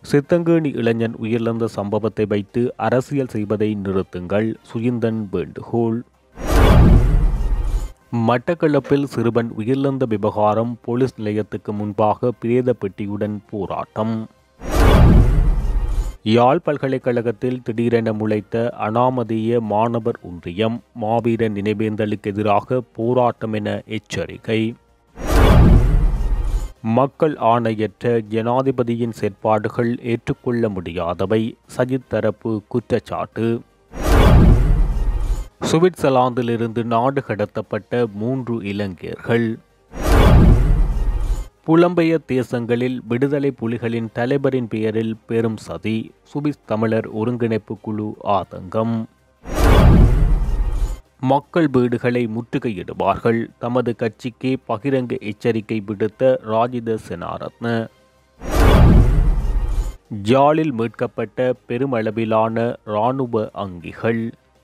சித்தங்கேணி இளைஞன் உயிரிழந்த சம்பவத்தை வைத்து அரசியல் செய்வதை நிறுத்துங்கள் சுயிந்தன் வேண்டுகோள் மட்டக்களப்பில் சிறுவன் உயிரிழந்த விவகாரம் போலீஸ் நிலையத்துக்கு முன்பாக பிரேத பெட்டியுடன் போராட்டம் யாழ் பல்கலைக்கழகத்தில் திடீரென முளைத்த அனாமதேய மாணவர் ஒன்றியம் மாவீரன் நினைவேந்தலுக்கு எதிராக போராட்டம் என எச்சரிக்கை மக்கள் ஆணையற்ற ஜனாதிபதியின் செயற்பாடுகள் ஏற்றுக்கொள்ள முடியாதவை சஜித் தரப்பு குற்றச்சாட்டு சுவிட்சர்லாந்திலிருந்து நாடு கடத்தப்பட்ட மூன்று இலங்கையர்கள் புலம்பெயர் தேசங்களில் விடுதலை புலிகளின் தலைவரின் பெயரில் பெரும் சதி சுவிஸ் தமிழர் ஒருங்கிணைப்பு குழு ஆதங்கம் மக்கள் வீடுகளை முற்றுகையிடுவார்கள் தமது கட்சிக்கு பகிரங்க எச்சரிக்கை விடுத்த ராஜித செனாரத்ன ஜாலில் மீட்கப்பட்ட பெருமளவிலான இராணுவ அங்கிகள்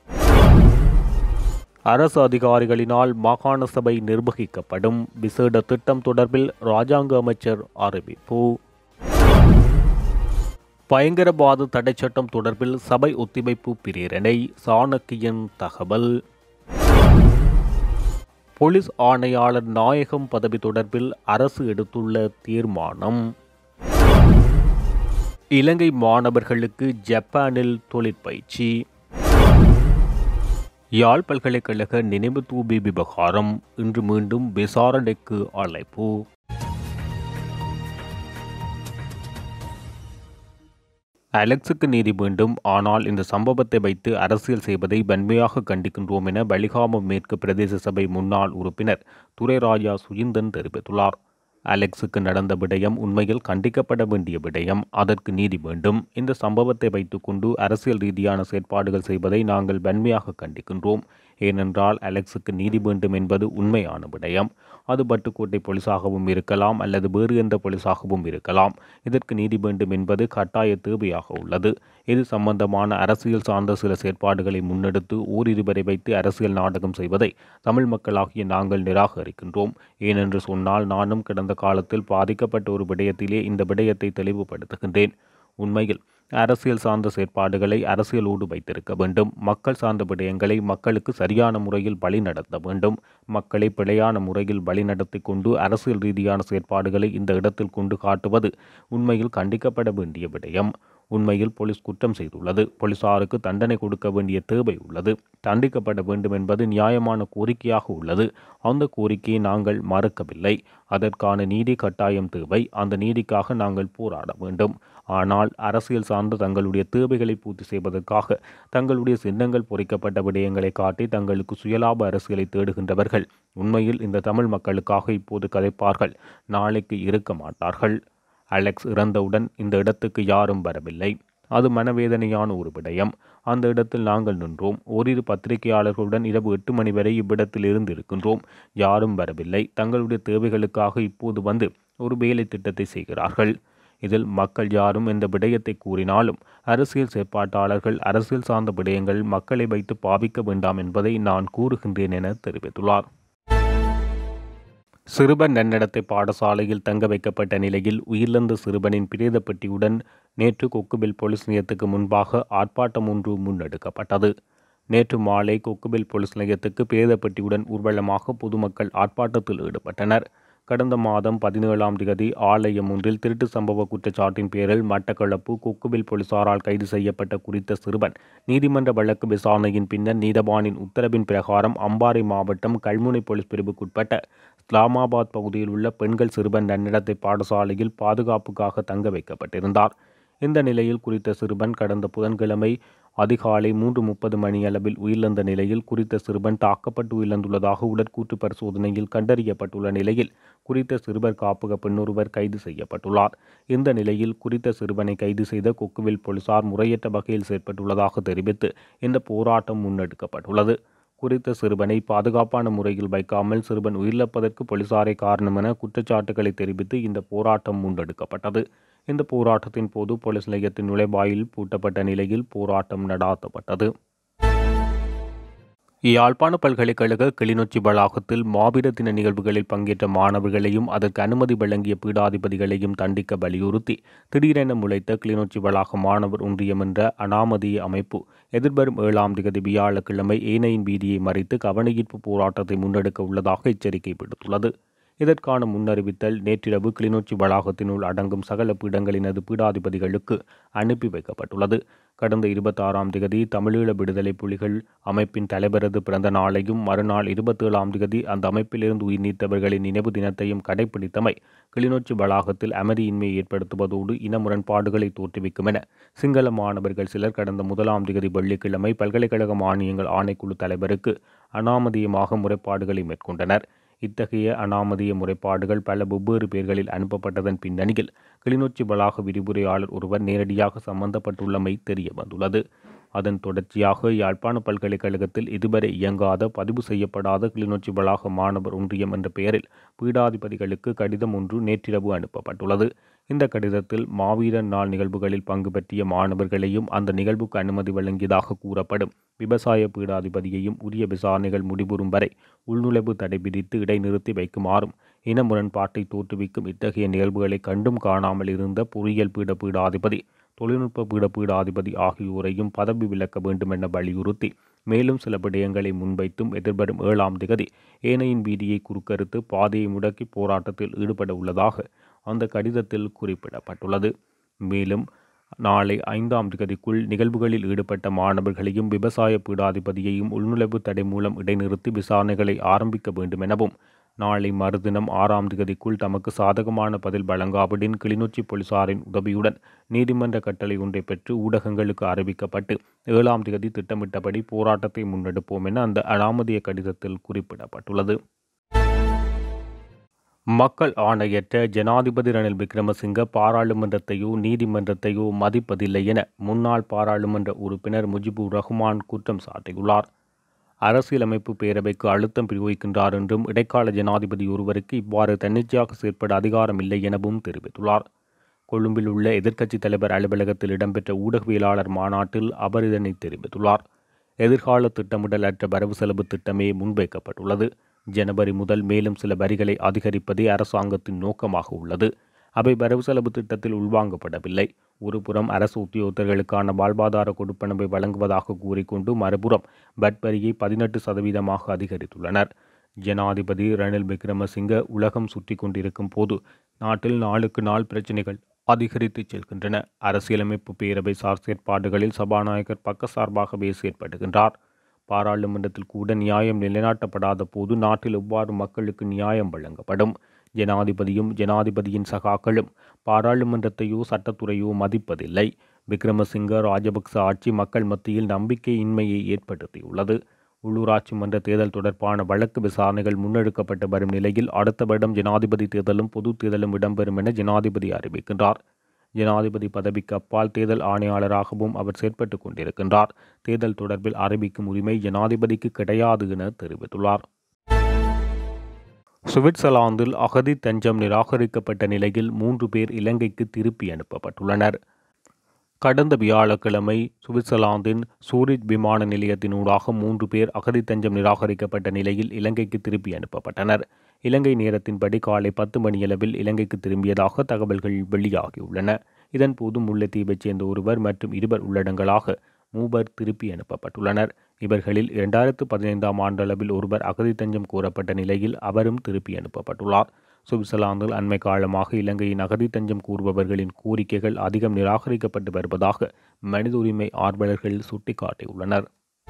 அரசு அதிகாரிகளினால் மாகாண சபை நிர்வகிக்கப்படும் விசேட திட்டம் தொடர்பில் ராஜாங்க அமைச்சர் அறிவிப்பு பயங்கரவாத தடை சட்டம் தொடர்பில் சபை ஒத்திவைப்பு பிரேரணை சாணக்கியன் தகவல் போலீஸ் ஆணையாளர் நாயகம் பதவி தொடர்பில் அரசு எடுத்துள்ள தீர்மானம் இலங்கை மாணவர்களுக்கு ஜப்பானில் தொழிற்பயிற்சி யாழ் பல்கலைக்கழக நினைவு தூபி விவகாரம் இன்று மீண்டும் விசாரணைக்கு அழைப்பு அலெக்ஸுக்கு நீதி வேண்டும் ஆனால் இந்த சம்பவத்தை வைத்து அரசியல் செய்வதை வன்மையாக கண்டிக்கின்றோம் என வலிகாமம் மேற்கு பிரதேச சபை முன்னாள் உறுப்பினர் துரைராஜா சுயிந்தன் தெரிவித்துள்ளார் அலெக்ஸுக்கு நடந்த விடயம் உண்மையில் கண்டிக்கப்பட வேண்டிய விடயம் அதற்கு நீதி வேண்டும் இந்த சம்பவத்தை வைத்துக்கொண்டு அரசியல் ரீதியான செயற்பாடுகள் செய்வதை நாங்கள் வன்மையாக கண்டிக்கின்றோம் ஏனென்றால் அலெக்ஸுக்கு நீதி வேண்டும் என்பது உண்மையான விடயம் அது பட்டுக்கோட்டை போலீஸாகவும் இருக்கலாம் அல்லது வேறு எந்த போலீஸாகவும் இருக்கலாம் இதற்கு நீதி வேண்டும் என்பது கட்டாய தேவையாக உள்ளது இது சம்பந்தமான அரசியல் சார்ந்த சில செயற்பாடுகளை முன்னெடுத்து ஓரிருவரை வைத்து அரசியல் நாடகம் செய்வதை தமிழ் மக்களாகிய நாங்கள் நிராகரிக்கின்றோம் ஏனென்று சொன்னால் நானும் கடந்த காலத்தில் பாதிக்கப்பட்ட ஒரு விடயத்திலே இந்த விடயத்தை தெளிவுபடுத்துகின்றேன் உண்மையில் அரசியல் சார்ந்த செயற்பாடுகளை அரசியலோடு வைத்திருக்க வேண்டும் மக்கள் சார்ந்த விடயங்களை மக்களுக்கு சரியான முறையில் வழிநடத்த வேண்டும் மக்களை பிழையான முறையில் வழிநடத்தி கொண்டு அரசியல் ரீதியான செயற்பாடுகளை இந்த இடத்தில் கொண்டு காட்டுவது உண்மையில் கண்டிக்கப்பட வேண்டிய விடயம் உண்மையில் போலீஸ் குற்றம் செய்துள்ளது போலீசாருக்கு தண்டனை கொடுக்க வேண்டிய தேவை உள்ளது தண்டிக்கப்பட வேண்டும் என்பது நியாயமான கோரிக்கையாக உள்ளது அந்த கோரிக்கையை நாங்கள் மறுக்கவில்லை அதற்கான நீதி கட்டாயம் தேவை அந்த நீதிக்காக நாங்கள் போராட வேண்டும் ஆனால் அரசியல் சார்ந்த தங்களுடைய தேவைகளை பூர்த்தி செய்வதற்காக தங்களுடைய சின்னங்கள் பொறிக்கப்பட்ட விடயங்களை காட்டி தங்களுக்கு சுயலாப அரசியலை தேடுகின்றவர்கள் உண்மையில் இந்த தமிழ் மக்களுக்காக இப்போது கதைப்பார்கள் நாளைக்கு இருக்க மாட்டார்கள் அலெக்ஸ் இறந்தவுடன் இந்த இடத்துக்கு யாரும் வரவில்லை அது மனவேதனையான ஒரு விடயம் அந்த இடத்தில் நாங்கள் நின்றோம் ஓரிரு பத்திரிகையாளர்களுடன் இரவு எட்டு மணி வரை இவ்விடத்தில் இருந்து இருக்கின்றோம் யாரும் வரவில்லை தங்களுடைய தேவைகளுக்காக இப்போது வந்து ஒரு வேலை திட்டத்தை செய்கிறார்கள் இதில் மக்கள் யாரும் இந்த விடயத்தை கூறினாலும் அரசியல் செயற்பாட்டாளர்கள் அரசியல் சார்ந்த விடயங்கள் மக்களை வைத்து பாவிக்க வேண்டாம் என்பதை நான் கூறுகின்றேன் என தெரிவித்துள்ளார் சிறுவன் நன்னடத்தை பாடசாலையில் தங்க வைக்கப்பட்ட நிலையில் உயிரிழந்த சிறுவனின் பிரேத பெட்டியுடன் நேற்று கொக்குபில் போலீஸ் நிலையத்துக்கு முன்பாக ஆர்ப்பாட்டம் ஒன்று முன்னெடுக்கப்பட்டது நேற்று மாலை கொக்குபில் போலீஸ் நிலையத்துக்கு பிரேத பெட்டியுடன் ஊர்வலமாக பொதுமக்கள் ஆர்ப்பாட்டத்தில் ஈடுபட்டனர் கடந்த மாதம் பதினேழாம் தேதி ஆலயம் ஒன்றில் திருட்டு சம்பவ குற்றச்சாட்டின் பேரில் மட்டக்களப்பு கொக்குவில் போலீசாரால் கைது செய்யப்பட்ட குறித்த சிறுவன் நீதிமன்ற வழக்கு விசாரணையின் பின்னர் நீதவானின் உத்தரவின் பிரகாரம் அம்பாறை மாவட்டம் கல்முனை போலீஸ் பிரிவுக்குட்பட்ட இஸ்லாமாபாத் பகுதியில் உள்ள பெண்கள் சிறுவன் நன்னடத்தை பாடசாலையில் பாதுகாப்புக்காக தங்க வைக்கப்பட்டிருந்தார் இந்த நிலையில் குறித்த சிறுவன் கடந்த புதன்கிழமை அதிகாலை மூன்று முப்பது மணியளவில் உயிரிழந்த நிலையில் குறித்த சிறுவன் தாக்கப்பட்டு உயிரிழந்துள்ளதாக உடற்கூற்று பரிசோதனையில் கண்டறியப்பட்டுள்ள நிலையில் குறித்த சிறுவர் காப்பக பெண்ணொருவர் கைது செய்யப்பட்டுள்ளார் இந்த நிலையில் குறித்த சிறுவனை கைது செய்த கொக்குவில் போலீசார் முறையற்ற வகையில் செயற்பட்டுள்ளதாக தெரிவித்து இந்த போராட்டம் முன்னெடுக்கப்பட்டுள்ளது குறித்த சிறுவனை பாதுகாப்பான முறையில் வைக்காமல் சிறுவன் உயிரிழப்பதற்கு போலீசாரை காரணம் என குற்றச்சாட்டுகளை தெரிவித்து இந்த போராட்டம் முன்னெடுக்கப்பட்டது இந்த போராட்டத்தின் போது போலீஸ் நிலையத்தின் நுழைவாயில் பூட்டப்பட்ட நிலையில் போராட்டம் நடாத்தப்பட்டது யாழ்ப்பாண பல்கலைக்கழக கிளிநொச்சி வளாகத்தில் மாவீர தின நிகழ்வுகளில் பங்கேற்ற மாணவர்களையும் அதற்கு அனுமதி வழங்கிய பீடாதிபதிகளையும் தண்டிக்க வலியுறுத்தி திடீரென முளைத்த கிளிநொச்சி வளாக மாணவர் ஒன்றியம் என்ற அனாமதீய அமைப்பு எதிர்வரும் ஏழாம் திகதி வியாழக்கிழமை ஏனையின் வீதியை மறித்து கவனஈர்ப்பு போராட்டத்தை முன்னெடுக்க உள்ளதாக எச்சரிக்கை விடுத்துள்ளது இதற்கான முன்னறிவித்தல் நேற்றிரவு கிளிநொச்சி வளாகத்தினுள் அடங்கும் சகல பீடங்களினது பீடாதிபதிகளுக்கு அனுப்பி வைக்கப்பட்டுள்ளது கடந்த இருபத்தாறாம் திகதி தமிழீழ விடுதலை புலிகள் அமைப்பின் தலைவரது பிறந்த நாளையும் மறுநாள் இருபத்தேழாம் திகதி அந்த அமைப்பிலிருந்து உயிர் நீத்தவர்களின் நினைவு தினத்தையும் கடைபிடித்தமை கிளிநொச்சி வளாகத்தில் அமைதியின்மையை ஏற்படுத்துவதோடு இன முரண்பாடுகளை தோற்றுவிக்கும் என சிங்கள மாணவர்கள் சிலர் கடந்த முதலாம் திகதி வெள்ளிக்கிழமை பல்கலைக்கழக மானியங்கள் ஆணைக்குழு தலைவருக்கு அனாமதீயமாக முறைப்பாடுகளை மேற்கொண்டனர் இத்தகைய அனாமதீய முறைப்பாடுகள் பல வெவ்வேறு பேர்களில் அனுப்பப்பட்டதன் பின்னணியில் கிளிநொச்சி வளாக விரிவுரையாளர் ஒருவர் நேரடியாக சம்பந்தப்பட்டுள்ளமை தெரிய வந்துள்ளது அதன் தொடர்ச்சியாக யாழ்ப்பாண பல்கலைக்கழகத்தில் இதுவரை இயங்காத பதிவு செய்யப்படாத கிளிநொச்சி வளாக மாணவர் ஒன்றியம் என்ற பெயரில் பீடாதிபதிகளுக்கு கடிதம் ஒன்று நேற்றிரவு அனுப்பப்பட்டுள்ளது இந்த கடிதத்தில் மாவீரன் நாள் நிகழ்வுகளில் பங்கு பற்றிய மாணவர்களையும் அந்த நிகழ்வுக்கு அனுமதி வழங்கியதாக கூறப்படும் விவசாய பீடாதிபதியையும் உரிய விசாரணைகள் முடிவுறும் வரை உள்நுழைவு தடை விதித்து இடைநிறுத்தி வைக்குமாறும் இன முரண்பாட்டை தோற்றுவிக்கும் இத்தகைய நிகழ்வுகளை கண்டும் காணாமல் இருந்த பொறியியல் பீட பீடாதிபதி தொழில்நுட்ப பீட பீடாதிபதி ஆகியோரையும் பதவி விலக்க வேண்டும் என வலியுறுத்தி மேலும் சில விடயங்களை முன்வைத்தும் எதிர்வரும் ஏழாம் திகதி ஏனையின் வீதியை குறுக்கறுத்து பாதையை முடக்கி போராட்டத்தில் ஈடுபட உள்ளதாக அந்த கடிதத்தில் குறிப்பிடப்பட்டுள்ளது மேலும் நாளை ஐந்தாம் திகதிக்குள் நிகழ்வுகளில் ஈடுபட்ட மாணவர்களையும் விவசாய பீடாதிபதியையும் உள்நுழைவு தடை மூலம் இடைநிறுத்தி விசாரணைகளை ஆரம்பிக்க வேண்டும் எனவும் நாளை மறுதினம் ஆறாம் திகதிக்குள் தமக்கு சாதகமான பதில் வழங்காவிடின் கிளிநொச்சி போலீசாரின் உதவியுடன் நீதிமன்ற கட்டளை ஒன்றை பெற்று ஊடகங்களுக்கு அறிவிக்கப்பட்டு ஏழாம் திகதி திட்டமிட்டபடி போராட்டத்தை முன்னெடுப்போம் என அந்த அனாமதிய கடிதத்தில் குறிப்பிடப்பட்டுள்ளது மக்கள் ஆணையற்ற ஜனாதிபதி ரணில் விக்ரமசிங்க பாராளுமன்றத்தையோ நீதிமன்றத்தையோ மதிப்பதில்லை என முன்னாள் பாராளுமன்ற உறுப்பினர் முஜிபுர் ரஹ்மான் குற்றம் சாட்டியுள்ளார் அரசியலமைப்பு பேரவைக்கு அழுத்தம் பிரயோகிக்கின்றார் என்றும் இடைக்கால ஜனாதிபதி ஒருவருக்கு இவ்வாறு தன்னிச்சையாக செயற்பட அதிகாரம் இல்லை எனவும் தெரிவித்துள்ளார் கொழும்பில் உள்ள எதிர்க்கட்சித் தலைவர் அலுவலகத்தில் இடம்பெற்ற ஊடகவியலாளர் மாநாட்டில் அவர் இதனை தெரிவித்துள்ளார் எதிர்கால திட்டமிடல் அற்ற வரவு செலவு திட்டமே முன்வைக்கப்பட்டுள்ளது ஜனவரி முதல் மேலும் சில வரிகளை அதிகரிப்பதே அரசாங்கத்தின் நோக்கமாக உள்ளது அவை வரவு செலவு திட்டத்தில் உள்வாங்கப்படவில்லை ஒருபுறம் அரசு உத்தியோகத்தர்களுக்கான வாழ்வாதார கொடுப்பனவை வழங்குவதாக கூறிக்கொண்டு மறுபுறம் பட் வரியை பதினெட்டு சதவீதமாக அதிகரித்துள்ளனர் ஜனாதிபதி ரணில் விக்ரமசிங்க உலகம் சுற்றி கொண்டிருக்கும் போது நாட்டில் நாளுக்கு நாள் பிரச்சினைகள் அதிகரித்து செல்கின்றன அரசியலமைப்பு பேரவை சார் செயற்பாடுகளில் சபாநாயகர் பக்கசார்பாகவே செயற்படுகின்றார் பாராளுமன்றத்தில் கூட நியாயம் நிலைநாட்டப்படாத போது நாட்டில் எவ்வாறு மக்களுக்கு நியாயம் வழங்கப்படும் ஜனாதிபதியும் ஜனாதிபதியின் சகாக்களும் பாராளுமன்றத்தையோ சட்டத்துறையோ மதிப்பதில்லை விக்ரமசிங்க ராஜபக்ச ஆட்சி மக்கள் மத்தியில் நம்பிக்கையின்மையை ஏற்படுத்தியுள்ளது உள்ளூராட்சி மன்ற தேர்தல் தொடர்பான வழக்கு விசாரணைகள் முன்னெடுக்கப்பட்டு வரும் நிலையில் அடுத்த வருடம் ஜனாதிபதி தேர்தலும் பொது தேர்தலும் இடம்பெறும் என ஜனாதிபதி அறிவிக்கின்றார் ஜனாதிபதி பதவிக்கு அப்பால் தேர்தல் ஆணையாளராகவும் அவர் செயற்பட்டு கொண்டிருக்கின்றார் தேர்தல் தொடர்பில் அறிவிக்கும் உரிமை ஜனாதிபதிக்கு கிடையாது என தெரிவித்துள்ளார் சுவிட்சர்லாந்தில் அகதி தஞ்சம் நிராகரிக்கப்பட்ட நிலையில் மூன்று பேர் இலங்கைக்கு திருப்பி அனுப்பப்பட்டுள்ளனர் கடந்த வியாழக்கிழமை சுவிட்சர்லாந்தின் சூரிச் விமான நிலையத்தினூடாக மூன்று பேர் அகதி தஞ்சம் நிராகரிக்கப்பட்ட நிலையில் இலங்கைக்கு திருப்பி அனுப்பப்பட்டனர் இலங்கை நேரத்தின்படி காலை பத்து மணியளவில் இலங்கைக்கு திரும்பியதாக தகவல்கள் வெளியாகியுள்ளன இதன்போது முல்லைத்தீவைச் சேர்ந்த ஒருவர் மற்றும் இருவர் உள்ளடங்களாக மூவர் திருப்பி அனுப்பப்பட்டுள்ளனர் இவர்களில் இரண்டாயிரத்து பதினைந்தாம் ஆண்டளவில் ஒருவர் அகதி தஞ்சம் கோரப்பட்ட நிலையில் அவரும் திருப்பி அனுப்பப்பட்டுள்ளார் சுவிட்சர்லாந்தில் அண்மை காலமாக இலங்கையின் அகதி தஞ்சம் கூறுபவர்களின் கோரிக்கைகள் அதிகம் நிராகரிக்கப்பட்டு வருவதாக மனித உரிமை ஆர்வலர்கள் சுட்டிக்காட்டியுள்ளனர்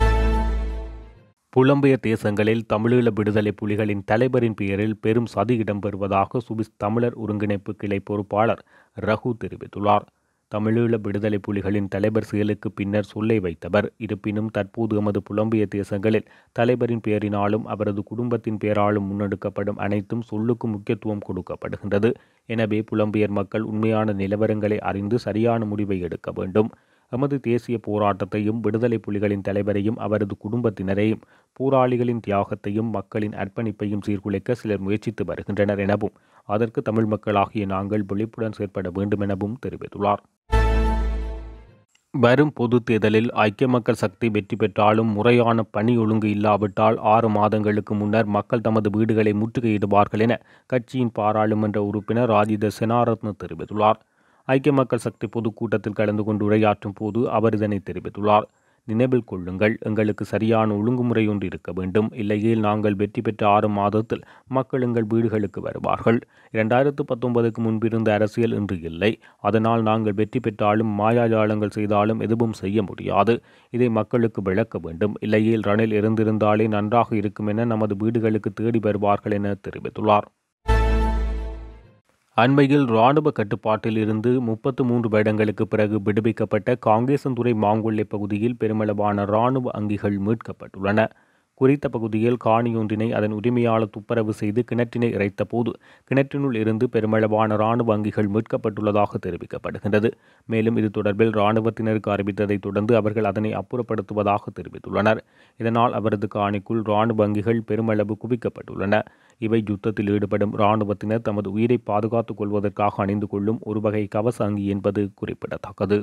புலம்பெயர் தேசங்களில் தமிழீழ விடுதலை புலிகளின் தலைவரின் பெயரில் பெரும் சதி இடம்பெறுவதாக சுவிஸ் தமிழர் ஒருங்கிணைப்பு கிளை பொறுப்பாளர் ரகு தெரிவித்துள்ளார் தமிழீழ விடுதலை புலிகளின் தலைவர் செயலுக்கு பின்னர் சொல்லை வைத்தவர் இருப்பினும் தற்போது எமது புலம்பிய தேசங்களில் தலைவரின் பெயரினாலும் அவரது குடும்பத்தின் பெயராலும் முன்னெடுக்கப்படும் அனைத்தும் சொல்லுக்கு முக்கியத்துவம் கொடுக்கப்படுகின்றது எனவே புலம்பெயர் மக்கள் உண்மையான நிலவரங்களை அறிந்து சரியான முடிவை எடுக்க வேண்டும் எமது தேசிய போராட்டத்தையும் விடுதலை புலிகளின் தலைவரையும் அவரது குடும்பத்தினரையும் போராளிகளின் தியாகத்தையும் மக்களின் அர்ப்பணிப்பையும் சீர்குலைக்க சிலர் முயற்சித்து வருகின்றனர் எனவும் அதற்கு தமிழ் மக்களாகிய நாங்கள் விழிப்புடன் செயற்பட வேண்டும் எனவும் தெரிவித்துள்ளார் வரும் பொதுத் தேர்தலில் ஐக்கிய மக்கள் சக்தி வெற்றி பெற்றாலும் முறையான பணி ஒழுங்கு இல்லாவிட்டால் ஆறு மாதங்களுக்கு முன்னர் மக்கள் தமது வீடுகளை முற்றுகையிடுவார்கள் என கட்சியின் பாராளுமன்ற உறுப்பினர் ராஜித செனாரத்ன தெரிவித்துள்ளார் ஐக்கிய மக்கள் சக்தி பொதுக்கூட்டத்தில் கலந்து கொண்டு உரையாற்றும் போது அவர் இதனை தெரிவித்துள்ளார் நினைவில் கொள்ளுங்கள் எங்களுக்கு சரியான ஒழுங்குமுறை ஒன்று இருக்க வேண்டும் இல்லையேல் நாங்கள் வெற்றி பெற்ற ஆறு மாதத்தில் மக்கள் எங்கள் வீடுகளுக்கு வருவார்கள் இரண்டாயிரத்து பத்தொன்பதுக்கு முன்பிருந்த அரசியல் இன்று இல்லை அதனால் நாங்கள் வெற்றி பெற்றாலும் மாயாஜாலங்கள் செய்தாலும் எதுவும் செய்ய முடியாது இதை மக்களுக்கு விளக்க வேண்டும் இல்லையேல் ரணில் இருந்திருந்தாலே நன்றாக இருக்கும் என நமது வீடுகளுக்கு தேடி வருவார்கள் என தெரிவித்துள்ளார் அண்மையில் இராணுவ கட்டுப்பாட்டில் இருந்து முப்பத்து மூன்று வருடங்களுக்கு பிறகு விடுவிக்கப்பட்ட காங்கேசன்துறை மாங்கொல்லை பகுதியில் பெருமளவான இராணுவ அங்கிகள் மீட்கப்பட்டுள்ளன குறித்த பகுதியில் காணியொன்றினை அதன் உரிமையாளர் துப்புரவு செய்து கிணற்றினை இறைத்த போது கிணற்றினுள் இருந்து பெருமளவான இராணுவ அங்கிகள் மீட்கப்பட்டுள்ளதாக தெரிவிக்கப்படுகின்றது மேலும் இது தொடர்பில் இராணுவத்தினருக்கு அறிவித்ததைத் தொடர்ந்து அவர்கள் அதனை அப்புறப்படுத்துவதாக தெரிவித்துள்ளனர் இதனால் அவரது காணிக்குள் இராணுவ அங்கிகள் பெருமளவு குவிக்கப்பட்டுள்ளன இவை யுத்தத்தில் ஈடுபடும் இராணுவத்தினர் தமது உயிரை பாதுகாத்துக் கொள்வதற்காக அணிந்து கொள்ளும் ஒரு வகை கவச அங்கி என்பது குறிப்பிடத்தக்கது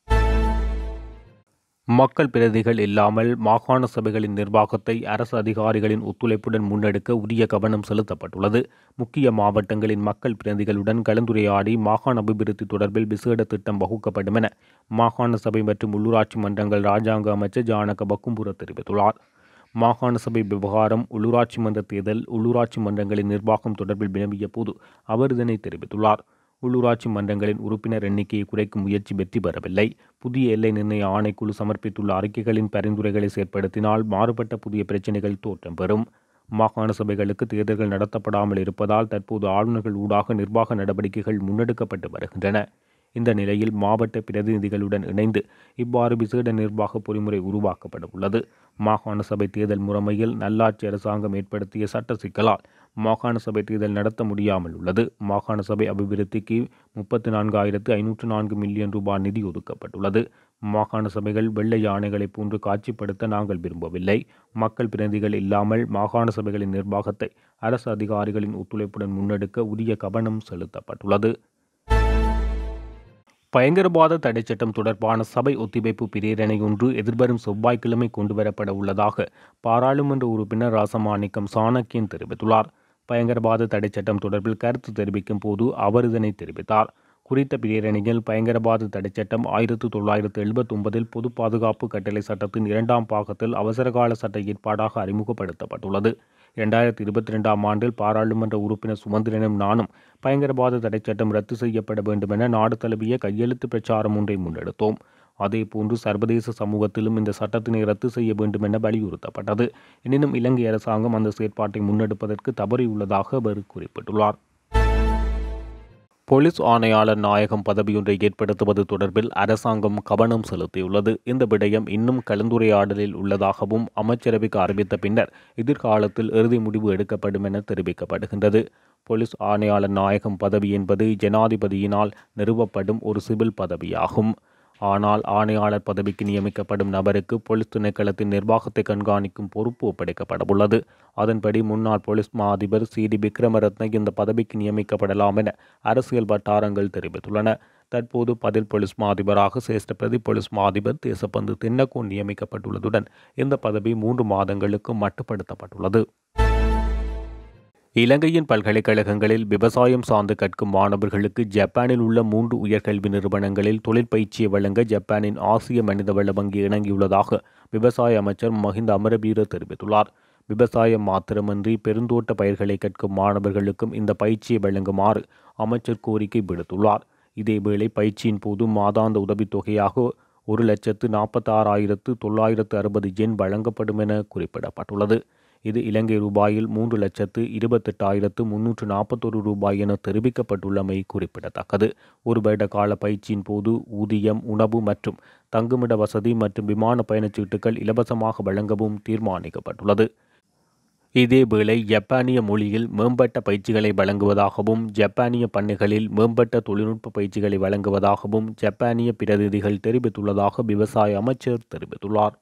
மக்கள் பிரதிகள் இல்லாமல் மாகாண சபைகளின் நிர்வாகத்தை அரசு அதிகாரிகளின் ஒத்துழைப்புடன் முன்னெடுக்க உரிய கவனம் செலுத்தப்பட்டுள்ளது முக்கிய மாவட்டங்களின் மக்கள் பிரதிகளுடன் கலந்துரையாடி மாகாண அபிவிருத்தி தொடர்பில் விசேட திட்டம் வகுக்கப்படும் என மாகாண சபை மற்றும் உள்ளூராட்சி மன்றங்கள் ராஜாங்க அமைச்சர் ஜானக பக்கும்புர தெரிவித்துள்ளார் மாகாண சபை விவகாரம் உள்ளூராட்சி மன்ற தேர்தல் உள்ளூராட்சி மன்றங்களின் நிர்வாகம் தொடர்பில் வினவிய போது அவர் இதனை தெரிவித்துள்ளார் உள்ளூராட்சி மன்றங்களின் உறுப்பினர் எண்ணிக்கையை குறைக்கும் முயற்சி வெற்றி பெறவில்லை புதிய எல்லை நிர்ணய ஆணைக்குழு சமர்ப்பித்துள்ள அறிக்கைகளின் பரிந்துரைகளை செயற்படுத்தினால் மாறுபட்ட புதிய பிரச்சினைகள் தோற்றம் பெறும் மாகாண சபைகளுக்கு தேர்தல்கள் நடத்தப்படாமல் இருப்பதால் தற்போது ஆளுநர்கள் ஊடாக நிர்வாக நடவடிக்கைகள் முன்னெடுக்கப்பட்டு வருகின்றன இந்த நிலையில் மாவட்ட பிரதிநிதிகளுடன் இணைந்து இவ்வாறு விசேட நிர்வாக பொறிமுறை உருவாக்கப்பட உள்ளது மாகாண சபை தேர்தல் முறைமையில் நல்லாட்சி அரசாங்கம் ஏற்படுத்திய சட்ட சிக்கலால் மாகாண சபை தேர்தல் நடத்த முடியாமல் உள்ளது மாகாண சபை அபிவிருத்திக்கு முப்பத்தி நான்காயிரத்து ஐநூற்று நான்கு மில்லியன் ரூபாய் நிதி ஒதுக்கப்பட்டுள்ளது மாகாண சபைகள் வெள்ளை யானைகளைப் போன்று காட்சிப்படுத்த நாங்கள் விரும்பவில்லை மக்கள் பிரதிநிதிகள் இல்லாமல் மாகாண சபைகளின் நிர்வாகத்தை அரசு அதிகாரிகளின் ஒத்துழைப்புடன் முன்னெடுக்க உரிய கவனம் செலுத்தப்பட்டுள்ளது பயங்கரவாத தடைச்சட்டம் தொடர்பான சபை ஒத்திவைப்பு பிரேரணை ஒன்று எதிர்வரும் செவ்வாய்க்கிழமை கொண்டுவரப்பட உள்ளதாக பாராளுமன்ற உறுப்பினர் ராசமாணிக்கம் சாணக்கியன் தெரிவித்துள்ளார் பயங்கரவாத தடைச்சட்டம் தொடர்பில் கருத்து தெரிவிக்கும் போது அவர் இதனை தெரிவித்தார் குறித்த பிரேரணியில் பயங்கரவாத தடைச்சட்டம் ஆயிரத்து தொள்ளாயிரத்து எழுபத்தி ஒன்பதில் பொது பாதுகாப்பு கட்டளை சட்டத்தின் இரண்டாம் பாகத்தில் அவசரகால சட்ட ஏற்பாடாக அறிமுகப்படுத்தப்பட்டுள்ளது இரண்டாயிரத்தி இருபத்தி ரெண்டாம் ஆண்டில் பாராளுமன்ற உறுப்பினர் சுமந்திரனும் நானும் பயங்கரவாத தடைச்சட்டம் ரத்து செய்யப்பட வேண்டும் என நாடு தழுவிய கையெழுத்து பிரச்சாரம் ஒன்றை முன்னெடுத்தோம் அதேபோன்று சர்வதேச சமூகத்திலும் இந்த சட்டத்தினை ரத்து செய்ய வேண்டும் என வலியுறுத்தப்பட்டது எனினும் இலங்கை அரசாங்கம் அந்த செயற்பாட்டை முன்னெடுப்பதற்கு தவறியுள்ளதாக அவர் குறிப்பிட்டுள்ளார் போலீஸ் ஆணையாளர் நாயகம் பதவியொன்றை ஏற்படுத்துவது தொடர்பில் அரசாங்கம் கவனம் செலுத்தியுள்ளது இந்த விடயம் இன்னும் கலந்துரையாடலில் உள்ளதாகவும் அமைச்சரவைக்கு அறிவித்த பின்னர் எதிர்காலத்தில் இறுதி முடிவு எடுக்கப்படும் என தெரிவிக்கப்படுகின்றது போலீஸ் ஆணையாளர் நாயகம் பதவி என்பது ஜனாதிபதியினால் நிறுவப்படும் ஒரு சிவில் பதவியாகும் ஆனால் ஆணையாளர் பதவிக்கு நியமிக்கப்படும் நபருக்கு போலீஸ் திணைக்களத்தின் நிர்வாகத்தை கண்காணிக்கும் பொறுப்பு ஒப்படைக்கப்படவுள்ளது அதன்படி முன்னாள் போலீஸ் மா அதிபர் சி டி விக்ரமரத்ன இந்த பதவிக்கு நியமிக்கப்படலாம் என அரசியல் வட்டாரங்கள் தெரிவித்துள்ளன தற்போது பதில் போலீஸ் மா அதிபராக சிரேஷ்ட பிரதி போலீஸ் மா அதிபர் தேசப்பந்து தென்னக்கோன் நியமிக்கப்பட்டுள்ளதுடன் இந்த பதவி மூன்று மாதங்களுக்கு மட்டுப்படுத்தப்பட்டுள்ளது இலங்கையின் பல்கலைக்கழகங்களில் விவசாயம் சார்ந்து கற்கும் மாணவர்களுக்கு ஜப்பானில் உள்ள மூன்று உயர்கல்வி நிறுவனங்களில் தொழில் பயிற்சியை வழங்க ஜப்பானின் ஆசிய மனிதவள வங்கி இணங்கியுள்ளதாக விவசாய அமைச்சர் மஹிந்த அமரவீர தெரிவித்துள்ளார் விவசாயம் மாத்திரமன்றி பெருந்தோட்ட பயிர்களை கற்கும் மாணவர்களுக்கும் இந்த பயிற்சியை வழங்குமாறு அமைச்சர் கோரிக்கை விடுத்துள்ளார் இதேவேளை பயிற்சியின் போது மாதாந்த உதவித்தொகையாக ஒரு லட்சத்து நாற்பத்தாறாயிரத்து தொள்ளாயிரத்து அறுபது ஜென் வழங்கப்படும் என குறிப்பிடப்பட்டுள்ளது இது இலங்கை ரூபாயில் மூன்று லட்சத்து இருபத்தெட்டாயிரத்து முன்னூற்று நாற்பத்தொரு ரூபாய் என தெரிவிக்கப்பட்டுள்ளமை குறிப்பிடத்தக்கது ஒரு வருட கால பயிற்சியின் போது ஊதியம் உணவு மற்றும் தங்குமிட வசதி மற்றும் விமான பயணச்சீட்டுகள் இலவசமாக வழங்கவும் தீர்மானிக்கப்பட்டுள்ளது இதேவேளை ஜப்பானிய மொழியில் மேம்பட்ட பயிற்சிகளை வழங்குவதாகவும் ஜப்பானிய பண்ணைகளில் மேம்பட்ட தொழில்நுட்ப பயிற்சிகளை வழங்குவதாகவும் ஜப்பானிய பிரதிநிதிகள் தெரிவித்துள்ளதாக விவசாய அமைச்சர் தெரிவித்துள்ளார்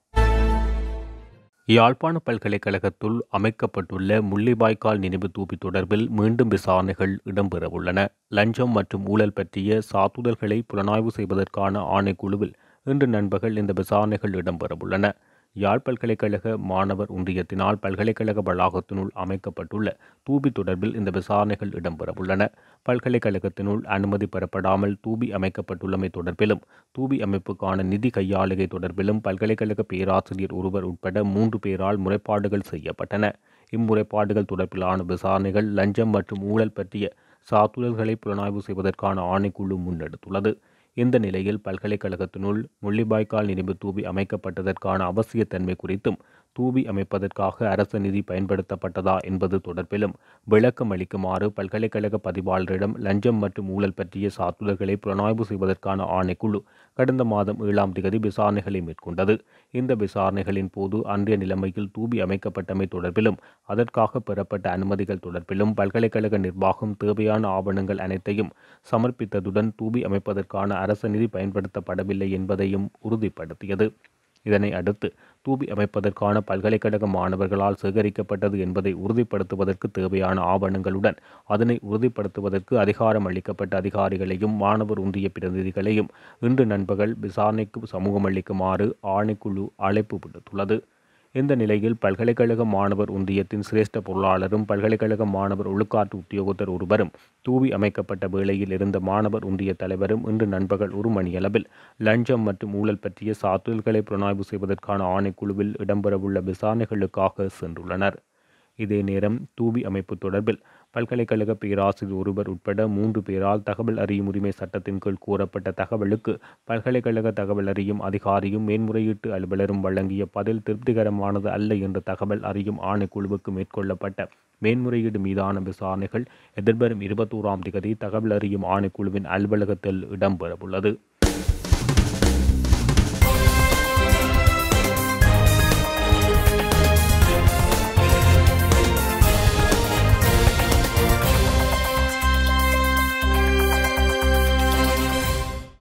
யாழ்ப்பாண பல்கலைக்கழகத்துள் அமைக்கப்பட்டுள்ள முள்ளிவாய்க்கால் நினைவு தூபி தொடர்பில் மீண்டும் விசாரணைகள் இடம்பெறவுள்ளன லஞ்சம் மற்றும் ஊழல் பற்றிய சாத்துதல்களை புலனாய்வு செய்வதற்கான ஆணைக்குழுவில் இன்று நண்பகல் இந்த விசாரணைகள் இடம்பெறவுள்ளன யாழ் பல்கலைக்கழக மாணவர் ஒன்றியத்தினால் பல்கலைக்கழக வளாகத்தினுள் அமைக்கப்பட்டுள்ள தூபி தொடர்பில் இந்த விசாரணைகள் இடம்பெறவுள்ளன பல்கலைக்கழகத்தினுள் அனுமதி பெறப்படாமல் தூபி அமைக்கப்பட்டுள்ளமை தொடர்பிலும் தூபி அமைப்புக்கான நிதி கையாளுகை தொடர்பிலும் பல்கலைக்கழக பேராசிரியர் ஒருவர் உட்பட மூன்று பேரால் முறைப்பாடுகள் செய்யப்பட்டன இம்முறைப்பாடுகள் தொடர்பிலான விசாரணைகள் லஞ்சம் மற்றும் ஊழல் பற்றிய சாத்துதல்களை புலனாய்வு செய்வதற்கான ஆணைக்குழு முன்னெடுத்துள்ளது இந்த நிலையில் பல்கலைக்கழகத்தினுள் முள்ளிவாய்க்கால் நினைவு தூபி அமைக்கப்பட்டதற்கான அவசியத்தன்மை குறித்தும் தூபி அமைப்பதற்காக அரசு நிதி பயன்படுத்தப்பட்டதா என்பது தொடர்பிலும் விளக்கம் அளிக்குமாறு பல்கலைக்கழக பதிவாளரிடம் லஞ்சம் மற்றும் ஊழல் பற்றிய சாத்துதல்களை புலனாய்வு செய்வதற்கான ஆணைக்குழு கடந்த மாதம் ஏழாம் தேதி விசாரணைகளை மேற்கொண்டது இந்த விசாரணைகளின் போது அன்றைய நிலைமையில் தூபி அமைக்கப்பட்டமை தொடர்பிலும் அதற்காக பெறப்பட்ட அனுமதிகள் தொடர்பிலும் பல்கலைக்கழக நிர்வாகம் தேவையான ஆவணங்கள் அனைத்தையும் சமர்ப்பித்ததுடன் தூபி அமைப்பதற்கான அரசு நிதி பயன்படுத்தப்படவில்லை என்பதையும் உறுதிப்படுத்தியது இதனை அடுத்து தூபி அமைப்பதற்கான பல்கலைக்கழக மாணவர்களால் சேகரிக்கப்பட்டது என்பதை உறுதிப்படுத்துவதற்கு தேவையான ஆவணங்களுடன் அதனை உறுதிப்படுத்துவதற்கு அதிகாரம் அளிக்கப்பட்ட அதிகாரிகளையும் மாணவர் ஒன்றிய பிரதிநிதிகளையும் இன்று நண்பகல் விசாரணைக்கு சமூகம் அளிக்குமாறு ஆணைக்குழு அழைப்பு விடுத்துள்ளது இந்த நிலையில் பல்கலைக்கழக மாணவர் ஒன்றியத்தின் சிரேஷ்ட பொருளாளரும் பல்கலைக்கழக மாணவர் ஒழுக்காற்று உத்தியோகத்தர் ஒருவரும் தூவி அமைக்கப்பட்ட வேளையில் இருந்த மாணவர் ஒன்றிய தலைவரும் இன்று நண்பகல் ஒரு மணியளவில் லஞ்சம் மற்றும் ஊழல் பற்றிய சாத்துதல்களை புலனாய்வு செய்வதற்கான ஆணைக்குழுவில் இடம்பெறவுள்ள விசாரணைகளுக்காக சென்றுள்ளனர் இதே நேரம் தூபி அமைப்பு தொடர்பில் பல்கலைக்கழக பேராசிரியர் ஒருவர் உட்பட மூன்று பேரால் தகவல் அறியும் உரிமை சட்டத்தின் கீழ் கூறப்பட்ட தகவலுக்கு பல்கலைக்கழக தகவல் அறியும் அதிகாரியும் மேன்முறையீட்டு அலுவலரும் வழங்கிய பதில் திருப்திகரமானது அல்ல என்ற தகவல் அறியும் ஆணைக்குழுவுக்கு மேற்கொள்ளப்பட்ட மேன்முறையீடு மீதான விசாரணைகள் எதிர்வரும் இருபத்தோராம் திகதி தகவல் அறியும் ஆணைக்குழுவின் அலுவலகத்தில் இடம்பெறவுள்ளது